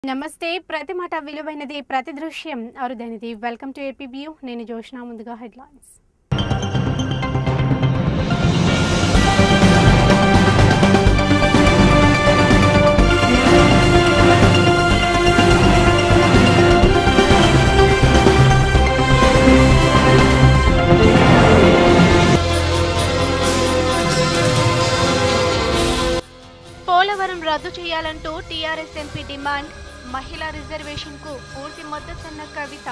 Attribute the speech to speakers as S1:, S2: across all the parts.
S1: నమస్తే ప్రతి మాట విలువైనది ప్రతి దృశ్యం అరుదైనది వెల్కమ్ టు ఏపీ వ్యూ నేను జోష్నా ముందుగా హెడ్లైన్స్ పోలవరం రద్దు చేయాలంటూ టీఆర్ఎస్ ఎంపీ డిమాండ్ మహిళా రిజర్వేషన్ కు పూర్తి మద్దతన్న కవిత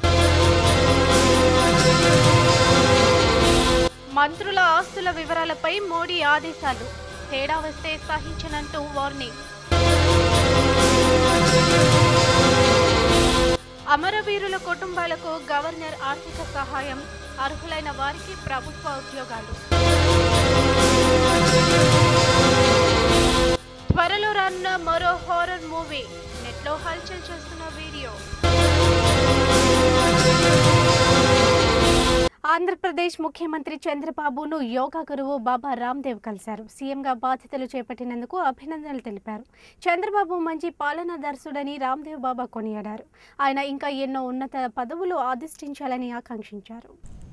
S1: మంత్రుల ఆస్తుల వివరాలపై మోడీ ఆదేశాలు తేడా వస్తే సహించనంటూ వార్నింగ్ అమరవీరుల కుటుంబాలకు గవర్నర్ ఆర్థిక సహాయం అర్హులైన వారికి ప్రభుత్వ ఉద్యోగాలు త్వరలో రానున్న మరో హారర్ మూవీ నెట్లో హల్చల్ చేస్తున్న వీడియో ఆంధ్రప్రదేశ్ ముఖ్యమంత్రి చంద్రబాబును యోగా గురువు బాబా రామ్దేవ్ కలిశారు సీఎంగా బాధ్యతలు చేపట్టినందుకు అభినందనలు తెలిపారు చంద్రబాబు మంచి పాలనాదర్శుడని రామ్దేవ్ బాబా కొనియాడారు ఆయన ఇంకా ఎన్నో ఉన్నత పదవులు అధిష్ఠించాలని ఆకాంక్షించారు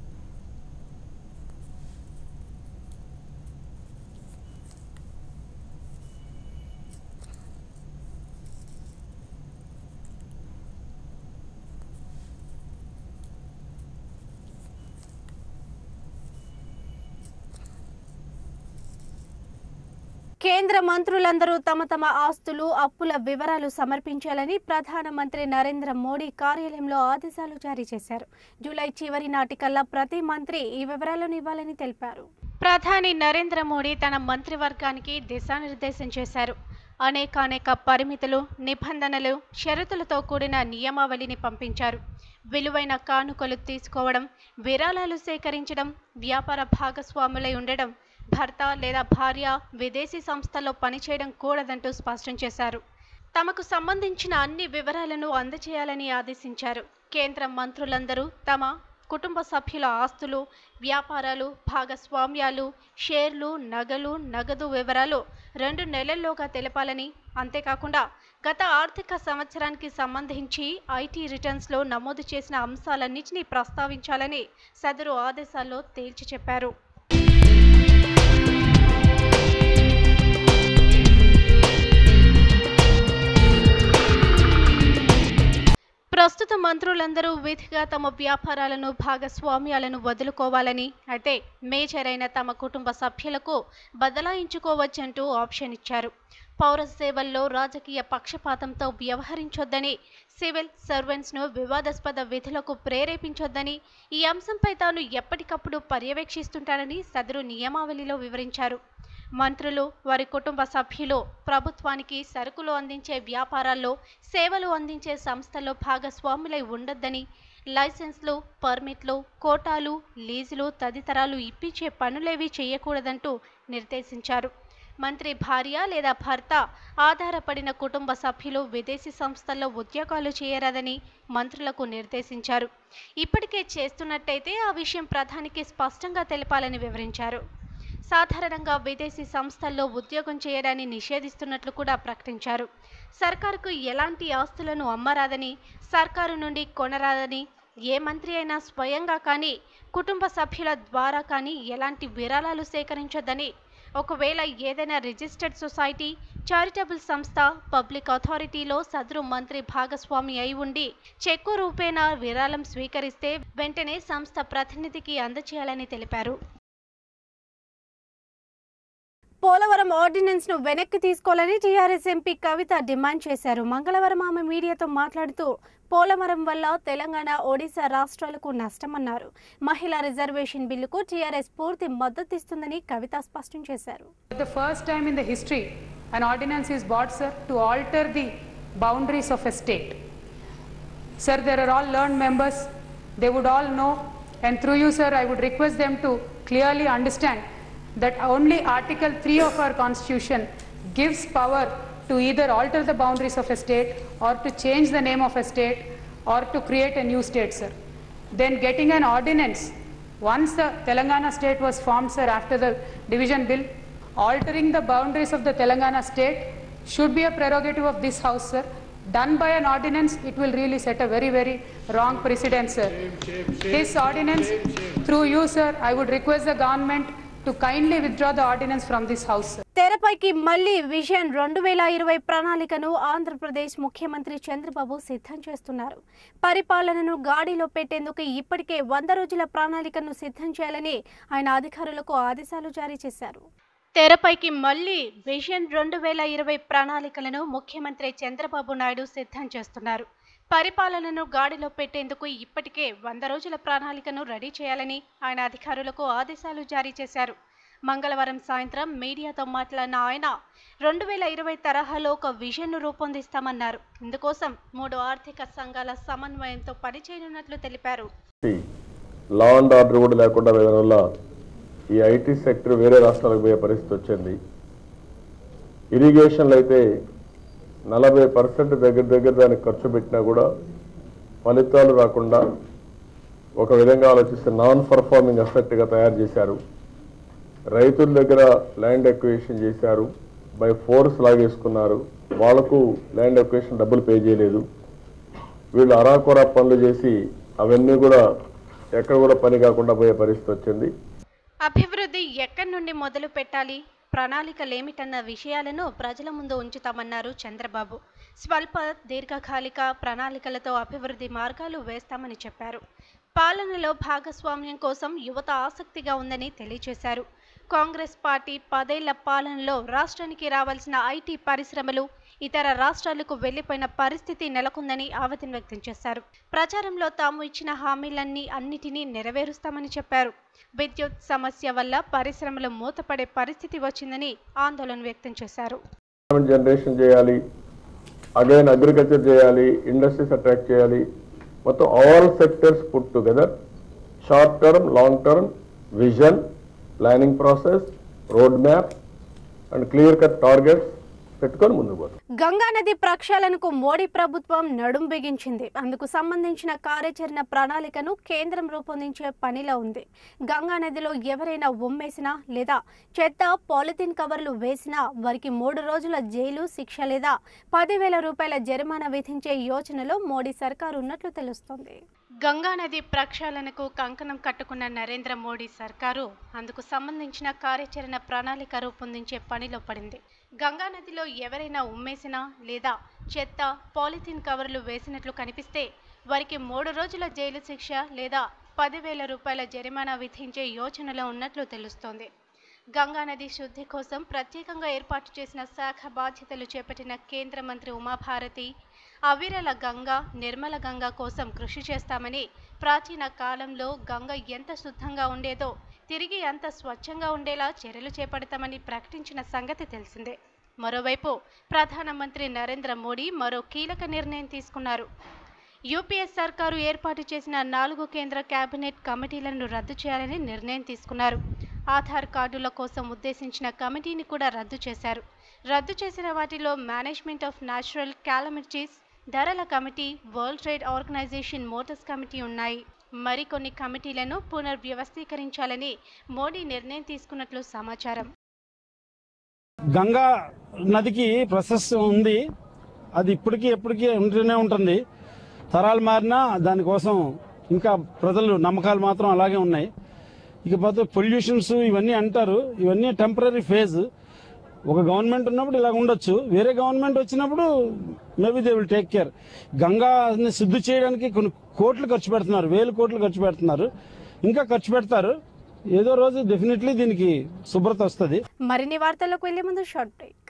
S1: కేంద్ర మంత్రులందరూ తమ తమ ఆస్తులు అప్పుల వివరాలు సమర్పించాలని ప్రధానమంత్రి నరేంద్ర మోడీ కార్యాలయంలో ఆదేశాలు జారీ చేశారు జూలై చివరి నాటికల్లా ప్రతి మంత్రి ఈ వివరాలను ఇవ్వాలని తెలిపారు ప్రధాని నరేంద్ర మోడీ తన మంత్రివర్గానికి దిశానిర్దేశం చేశారు అనేకానేక పరిమితులు నిబంధనలు షరతులతో కూడిన నియమావళిని పంపించారు విలువైన కానుకలు తీసుకోవడం విరాళాలు సేకరించడం వ్యాపార భాగస్వాములై ఉండడం భర్త లేదా భార్య విదేశీ సంస్థలో పనిచేయడం కూడదంటూ స్పష్టం చేశారు తమకు సంబంధించిన అన్ని వివరాలను అందజేయాలని ఆదేశించారు కేంద్ర మంత్రులందరూ తమ కుటుంబ సభ్యుల ఆస్తులు వ్యాపారాలు భాగస్వామ్యాలు షేర్లు నగలు నగదు వివరాలు రెండు నెలల్లోగా తెలపాలని అంతేకాకుండా గత ఆర్థిక సంవత్సరానికి సంబంధించి ఐటీ రిటర్న్స్లో నమోదు చేసిన అంశాలన్నింటినీ ప్రస్తావించాలని సదరు ఆదేశాల్లో తేల్చి చెప్పారు ప్రస్తుత మంత్రులందరూ విధిగా తమ వ్యాపారాలను భాగస్వామ్యాలను వదులుకోవాలని అయితే మేజర్ అయిన తమ కుటుంబ సభ్యులకు బదలాయించుకోవచ్చంటూ ఆప్షన్ ఇచ్చారు పౌర సేవల్లో రాజకీయ పక్షపాతంతో వ్యవహరించొద్దని సివిల్ సర్వెంట్స్ను వివాదాస్పద విధులకు ప్రేరేపించొద్దని ఈ అంశంపై తాను ఎప్పటికప్పుడు పర్యవేక్షిస్తుంటానని సదరు నియమావళిలో వివరించారు మంత్రులు వారి కుటుంబ సభ్యులు ప్రభుత్వానికి సరుకులు అందించే వ్యాపారాల్లో సేవలు అందించే సంస్థల్లో భాగస్వాములై ఉండొద్దని లైసెన్స్లు పర్మిట్లు కోటాలు లీజులు తదితరాలు ఇప్పించే పనులేవీ చేయకూడదంటూ నిర్దేశించారు మంత్రి భార్య లేదా భర్త ఆధారపడిన కుటుంబ సభ్యులు విదేశీ సంస్థల్లో ఉద్యోగాలు చేయరాదని మంత్రులకు నిర్దేశించారు ఇప్పటికే చేస్తున్నట్టయితే ఆ విషయం ప్రధానికి స్పష్టంగా తెలపాలని వివరించారు సాధారణంగా విదేశీ సంస్థల్లో ఉద్యోగం చేయడాన్ని నిషేధిస్తున్నట్లు కూడా ప్రకటించారు సర్కారుకు ఎలాంటి ఆస్తులను అమ్మరాదని సర్కారు నుండి కొనరాదని ఏ మంత్రి అయినా స్వయంగా కానీ కుటుంబ సభ్యుల ద్వారా కానీ ఎలాంటి విరాళాలు సేకరించొద్దని ఒకవేళ ఏదైనా రిజిస్టర్డ్ సొసైటీ చారిటబుల్ సంస్థ పబ్లిక్ అథారిటీలో సదరు మంత్రి భాగస్వామి అయి ఉండి చెక్కు రూపేణా విరాళం స్వీకరిస్తే వెంటనే సంస్థ ప్రతినిధికి అందజేయాలని తెలిపారు పోలవరం ఆర్డినెన్స్ ను వెనక్కి తీసుకోవాలని టీఆర్ఎస్ ఎంపీ కవిత డిమాండ్ చేశారు మంగళవారం ఆమె మీడియాతో మాట్లాడుతూ పోలవరం వల్ల తెలంగాణ ఒడిశా రాష్ట్రాలకు నష్టమన్నారు మహిళా రిజర్వేషన్ బిల్లుకు టీఆర్ఎస్ పూర్తి మద్దతిస్తుందని కవిత స్పష్టం చేశారు
S2: For the first time in the history, an ordinance is brought, sir, to alter the boundaries of a state. Sir, there are all learned members, they would all know, and through you, sir, I would request them to clearly understand that only Article 3 of our Constitution gives power to either alter the boundaries of a state or to change the name of a state or to create a new state, sir. Then getting an ordinance, once the Telangana state was formed, sir, after the division bill, altering the boundaries of the Telangana state should be a prerogative of this house, sir. done by an ordinance, it will really set a very, very wrong precedent, sir. This ordinance, through you, sir, I would request the government to kindly withdraw the ordinance from this house, sir.
S1: తెరపైకి మళ్లీ vision రెండు వేల ఇరవై ప్రణాళికను ఆంధ్రప్రదేశ్ ముఖ్యమంత్రి చంద్రబాబు సిద్ధం చేస్తున్నారు పరిపాలనను గాడిలో పెట్టేందుకు ఇప్పటికే వంద రోజుల ప్రణాళికను సిద్ధం చేయాలని ఆయన అధికారులకు ఆదేశాలు జారీ చేశారు తెరపైకి మళ్లీ విజన్ రెండు వేల ఇరవై ప్రణాళికలను ముఖ్యమంత్రి చంద్రబాబు నాయుడు సిద్ధం చేస్తున్నారు పరిపాలనను గాడిలో పెట్టేందుకు ఇప్పటికే వంద రోజుల ప్రణాళికను రెడీ చేయాలని ఆయన అధికారులకు ఆదేశాలు జారీ చేశారు మంగళవారం సాయంత్రం మీడియాతో మాట్లాడిన ఆయన రెండు వేల ఇరవై తరహాలో ఒక విజన్ను రూపొందిస్తామన్నారు ఇందుకోసం మూడు ఆర్థిక సంఘాల సమన్వయంతో పనిచేయనున్నట్లు తెలిపారు
S3: లా అండ్ ఆర్డర్ కూడా లేకుండా వేయడం వల్ల ఈ ఐటీ సెక్టర్ వేరే రాష్ట్రాలకు పోయే పరిస్థితి వచ్చింది ఇరిగేషన్లు అయితే నలభై పర్సెంట్ దగ్గర దగ్గర దానికి ఖర్చు పెట్టినా కూడా ఫలితాలు రాకుండా ఒక విధంగా ఆలోచిస్తే నాన్ పర్ఫార్మింగ్ అసెట్గా తయారు చేశారు రైతుల దగ్గర ల్యాండ్ ఎక్వేషన్ చేశారు బై ఫోర్స్ లాగేసుకున్నారు వాళ్లకు ల్యాండ్ ఎక్వేషన్ డబ్బులు పే చేయలేదు వీళ్ళు అరాకొరా పనులు చేసి అవన్నీ కూడా ఎక్కడ కూడా పని కాకుండా పోయే పరిస్థితి వచ్చింది
S1: అభివృద్ధి ఎక్కడి నుండి మొదలు పెట్టాలి ప్రణాళికలేమిటన్న విషయాలను ప్రజల ముందు ఉంచుతామన్నారు చంద్రబాబు స్వల్ప దీర్ఘకాలిక ప్రణాళికలతో అభివృద్ధి మార్గాలు వేస్తామని చెప్పారు పాలనలో భాగస్వామ్యం కోసం యువత ఆసక్తిగా ఉందని తెలియజేశారు కాంగ్రెస్ పార్టీ పదేళ్ల పాలనలో రాష్ట్రానికి రావాల్సిన ఐటీ పరిశ్రమలు ఇతర రాష్ట్రాలకు వెళ్లిపోయిన పరిస్థితి నెలకొందని ఆవేదన వ్యక్తం చేశారు ప్రచారంలో తాము ఇచ్చిన హామీలన్నీ అన్నిటినీ నెరవేరుస్తామని చెప్పారు విద్యుత్ సమస్య వల్ల పరిశ్రమలు మూతపడే పరిస్థితి వచ్చిందని ఆందోళన వ్యక్తం చేశారు
S3: జనరేషన్ చేయాలి అగైన్ అగ్రికల్చర్ చేయాలి ఇండస్ట్రీస్ అట్రాక్ట్ చేయాలి మొత్తం all sectors put together short term long term vision planning process road map and clear cut targets పెట్టుకొని ముందుకు పోతాం
S1: గంగా నది ప్రక్షాళనకు మోడీ ప్రభుత్వం నడుం బిగించింది అందుకు సంబంధించిన కార్యాచరణ ప్రణాళికను కేంద్రం రూపొందించే పనిలో ఉంది గంగా నదిలో ఎవరైనా ఉమ్మేసినా లేదా చెత్త పాలిథిన్ కవర్లు వేసినా వారికి మూడు రోజుల జైలు శిక్ష లేదా పదివేల రూపాయల జరిమానా విధించే యోచనలో మోడీ సర్కారు ఉన్నట్లు తెలుస్తోంది గంగా నది ప్రక్షాళనకు కంకణం కట్టుకున్న నరేంద్ర మోడీ సర్కారు అందుకు సంబంధించిన కార్యాచరణ ప్రణాళిక రూపొందించే పనిలో పడింది గంగా నదిలో ఎవరైనా ఉమ్మేసినా లేదా చెత్త పాలిథిన్ కవర్లు వేసినట్లు కనిపిస్తే వారికి మూడు రోజుల జైలు శిక్ష లేదా పదివేల రూపాయల జరిమానా విధించే యోచనలో ఉన్నట్లు తెలుస్తోంది గంగా నది శుద్ధి కోసం ప్రత్యేకంగా ఏర్పాటు చేసిన శాఖ బాధ్యతలు చేపట్టిన కేంద్ర మంత్రి ఉమాభారతి అవిరల గంగ నిర్మల గంగ కోసం కృషి చేస్తామని ప్రాచీన కాలంలో గంగ ఎంత శుద్ధంగా ఉండేదో తిరిగి అంత స్వచ్ఛంగా ఉండేలా చర్యలు చేపడతామని ప్రకటించిన సంగతి తెలిసిందే మరోవైపు ప్రధానమంత్రి నరేంద్ర మోడీ మరో కీలక నిర్ణయం తీసుకున్నారు యూపీఏ సర్కారు ఏర్పాటు చేసిన నాలుగు కేంద్ర కేబినెట్ కమిటీలను రద్దు చేయాలని నిర్ణయం తీసుకున్నారు ఆధార్ కార్డుల కోసం ఉద్దేశించిన కమిటీని కూడా రద్దు చేశారు రద్దు చేసిన వాటిలో మేనేజ్మెంట్ ఆఫ్ న్యాచురల్ క్యాలమిటీస్ ధరల committee World Trade Organization motors committee ఉన్నాయి మరికొన్ని కమిటీలను పునర్వ్యవస్థీకరించాలని మోడీ నిర్ణయం తీసుకున్నట్లు సమాచారం
S4: గంగా నదికి ప్రశస్తి ఉంది అది ఇప్పటికీ ఎప్పటికీ ఉంటూనే ఉంటుంది తరాలు మారినా దానికోసం ఇంకా ప్రజలు నమ్మకాలు మాత్రం అలాగే ఉన్నాయి ఇకపోతే పొల్యూషన్స్ ఇవన్నీ అంటారు ఇవన్నీ టెంపరీ ఫేజ్ ఒక గవర్నమెంట్ ఉన్నప్పుడు ఇలా ఉండొచ్చు వేరే గవర్నమెంట్ వచ్చినప్పుడు maybe they will take care గంగాని శుద్ధి చేయడానికి కొన్ని కోట్లు ఖర్చు పెడుతున్నారు వేలు కోట్లు ఖర్చు పెడుతున్నారు ఇంకా ఖర్చు పెడతారు ఏదో రోజు డెఫినెట్లీ దీనికి శుభ్రత వస్తుంది
S1: మరిన్ని వార్తలకు వెళ్లే ముందు షార్ట్ బ్రేక్